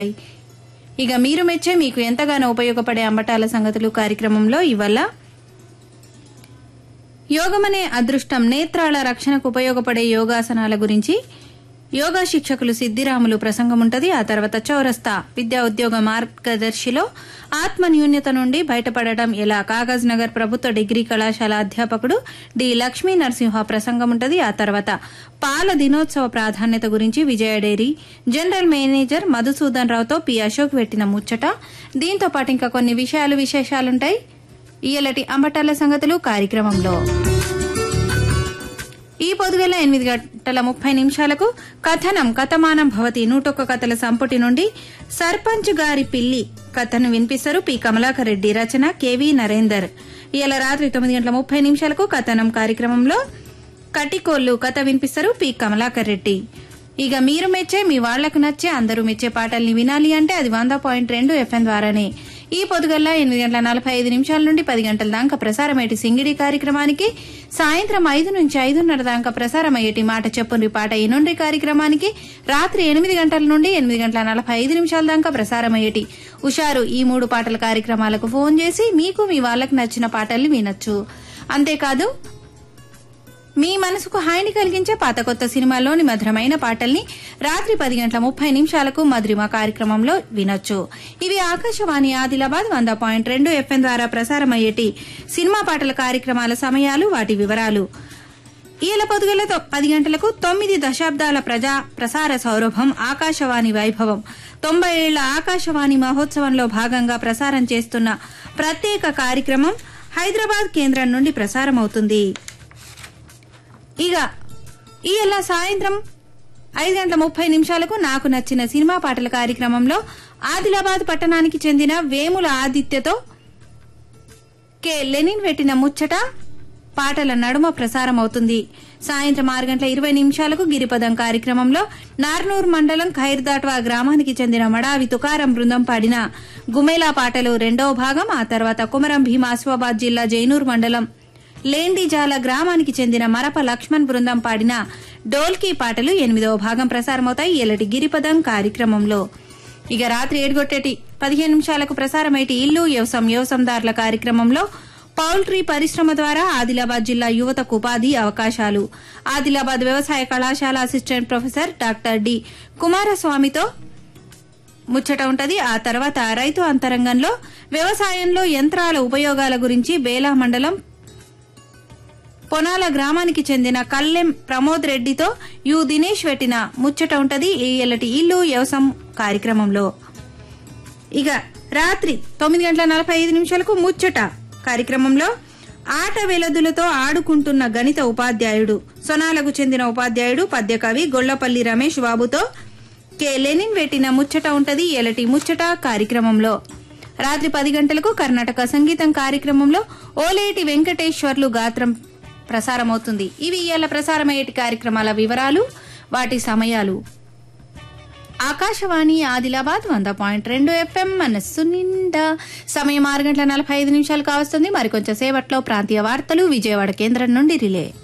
ఇక మీరు మెచ్చే మీకు ఎంతగానో ఉపయోగపడే అంబటాల సంగతులు కార్యక్రమంలో ఇవల్ల యోగమనే అదృష్టం నేత్రాల రక్షణకు ఉపయోగపడే యోగాసనాల గురించి యోగా శిక్షకులు సిద్దిరాములు ప్రసంగం ఉంటది ఆ తర్వాత చౌరస్తా విద్యా ఉద్యోగ మార్గదర్శిలో ఆత్మ న్యూన్యత నుండి బయటపడటం ఎలా కాగజ్ నగర్ ప్రభుత్వ డిగ్రీ కళాశాల అధ్యాపకుడు డి లక్ష్మీ నరసింహ ప్రసంగం ఉంటది ఆ తర్వాత పాల దినోత్సవ ప్రాధాన్యత గురించి Vijaya dairy general manager Madhusudan రావుతో పి అశోక్ పెట్టిన ముచ్చట దీంతో పాటు ఇంకా కొన్ని విషయాలు విశేషాలుంటాయి ఇయలటి అంబటాల సంగతులు కార్యక్రమంలో ఈ పొదుగల ఎనిమిది గంటల ముప్పై నిమిషాలకు కథనం కథమానం భవతి నూటొక్క కథల సంపుటి నుండి సర్పంచ్ గారి పిల్లి కథను వినిపిస్తారు పి కమలాకర్ రెడ్డి రచన కెవి నరేందర్ ఇవాళ రాత్రి తొమ్మిది గంటల ముప్పై నిమిషాలకు కథనం కార్యక్రమంలో కటికోళ్లు కథ వినిపిస్తారు పి కమలాకర్ రెడ్డి ఇక మీరు మెచ్చే మీ వాళ్లకు నచ్చే అందరూ మెచ్చే పాటల్ని వినాలి అంటే అది వంద పాయింట్ రెండు ఎఫ్ఎం ద్వారానే ఈ పొద్దుగల్లా ఎనిమిది గంటల నలభై ఐదు నిమిషాల నుండి పది గంటల దాకా ప్రసారమయ్యేటి సింగిడి కార్యక్రమానికి సాయంత్రం ఐదు నుంచి ఐదున్నర దాకా ప్రసారమయ్యేటి మాట చెప్పుని పాట ఎనుండి కార్యక్రమానికి రాత్రి ఎనిమిది గంటల నుండి ఎనిమిది గంటల నలభై ఐదు నిమిషాల దాకా ప్రసారమయ్యేటి ఉషారు ఈ మూడు పాటల కార్యక్రమాలకు ఫోన్ చేసి మీకు మీ వాళ్ళకి నచ్చిన పాటల్ని వినొచ్చు అంతేకాదు మీ మనసుకు హాయిని కలిగించే పాత కొత్త సినిమాల్లోని మధురమైన పాటల్ని రాత్రి పది గంటల ముప్పై నిమిషాలకు మధురిమ కార్యక్రమంలో వినొచ్చు ఇవి ఆకాశవాణి ఆదిలాబాద్ వంద పాయింట్ రెండు ఎఫ్ఎం ద్వారా ప్రసారమయ్యేటి సినిమా పాటల కార్యక్రమాల సమయాలు వాటి వివరాలు ఈల పొదుగల పది గంటలకు తొమ్మిది దశాబ్దాల ప్రజా ప్రసార సౌరభం ఆకాశవాణి వైభవం తొంభై ఏళ్ల ఆకాశవాణి మహోత్సవంలో భాగంగా ప్రసారం చేస్తున్న ప్రత్యేక కార్యక్రమం హైదరాబాద్ కేంద్రం నుండి ప్రసారమవుతుంది ఇక ఇవాళ సాయంత్రం ఐదు గంటల ముప్పై నిమిషాలకు నాకు నచ్చిన సినిమా పాటల కార్యక్రమంలో ఆదిలాబాద్ పట్టణానికి చెందిన వేముల ఆదిత్యతో కె లెనిన్ పెట్టిన ముచ్చట పాటల నడుమ ప్రసారం అవుతుంది సాయంత్రం ఆరు గంటల ఇరవై నిమిషాలకు గిరిపదం కార్యక్రమంలో నార్నూర్ మండలం ఖైర్దాట్వా గ్రామానికి చెందిన మడావి తుకారం బృందం పాడిన గుమేలా పాటలు రెండవ భాగం ఆ తర్వాత కుమరం భీం ఆసిఫాబాద్ జిల్లా జైనూర్ మండలం లేండిజాల గ్రామానికి చెందిన మరప లక్ష్మణ్ బృందం పాడిన డోల్కీ పాటలు ఎనిమిదవ భాగం ప్రసారమవుతాయి ఎల్లటి గిరిపదం కార్యక్రమంలో ఇక రాత్రి ఏడుగొట్టేటి పదిహేను నిమిషాలకు ప్రసారమైటి ఇల్లు వ్యవసాయం వ్యవసాయదారుల కార్యక్రమంలో పౌల్ట్రీ పరిశ్రమ ద్వారా ఆదిలాబాద్ జిల్లా యువతకు ఉపాధి అవకాశాలు ఆదిలాబాద్ వ్యవసాయ కళాశాల అసిస్టెంట్ ప్రొఫెసర్ డాక్టర్ డి కుమారస్వామితో ముచ్చట ఉంటది ఆ తర్వాత రైతు అంతరంగంలో వ్యవసాయంలో యంత్రాల ఉపయోగాల గురించి బేలా మండలం పొనాల గ్రామానికి చెందిన కల్లెం ప్రమోద్ రెడ్డితో యు దినేష్ పెట్టిన ముచ్చట ఉంటది ఈ ఎల్లటి ఇల్లు వ్యవసాయం కార్యక్రమంలో ఇక రాత్రి తొమ్మిది గంటల నలభై ఐదు నిమిషాలకు ముచ్చట కార్యక్రమంలో ఆట వెలదులతో ఆడుకుంటున్న గణిత ఉపాధ్యాయుడు సొనాలకు చెందిన ఉపాధ్యాయుడు పద్యకవి గొళ్లపల్లి రమేష్ బాబుతో కె లెనిన్ పెట్టిన ముచ్చట ఉంటది ఎలటి ముచ్చట కార్యక్రమంలో రాత్రి పది గంటలకు కర్ణాటక సంగీతం కార్యక్రమంలో ఓలేటి వెంకటేశ్వర్లు గాత్రం ప్రసారమవుతుంది ఇవి ఇవాళ ప్రసారమయ్యేటి కార్యక్రమాల వివరాలు వాటి సమయాలు ఆకాశవాణి ఆదిలాబాద్ వంద పాయింట్ రెండు ఎఫ్ఎం మనస్సు నిండా సమయం ఆరు గంటల నలభై ఐదు నిమిషాలు కావస్తుంది మరికొంచెం సేపట్లో ప్రాంతీయ వార్తలు విజయవాడ కేంద్రం నుండి రిలే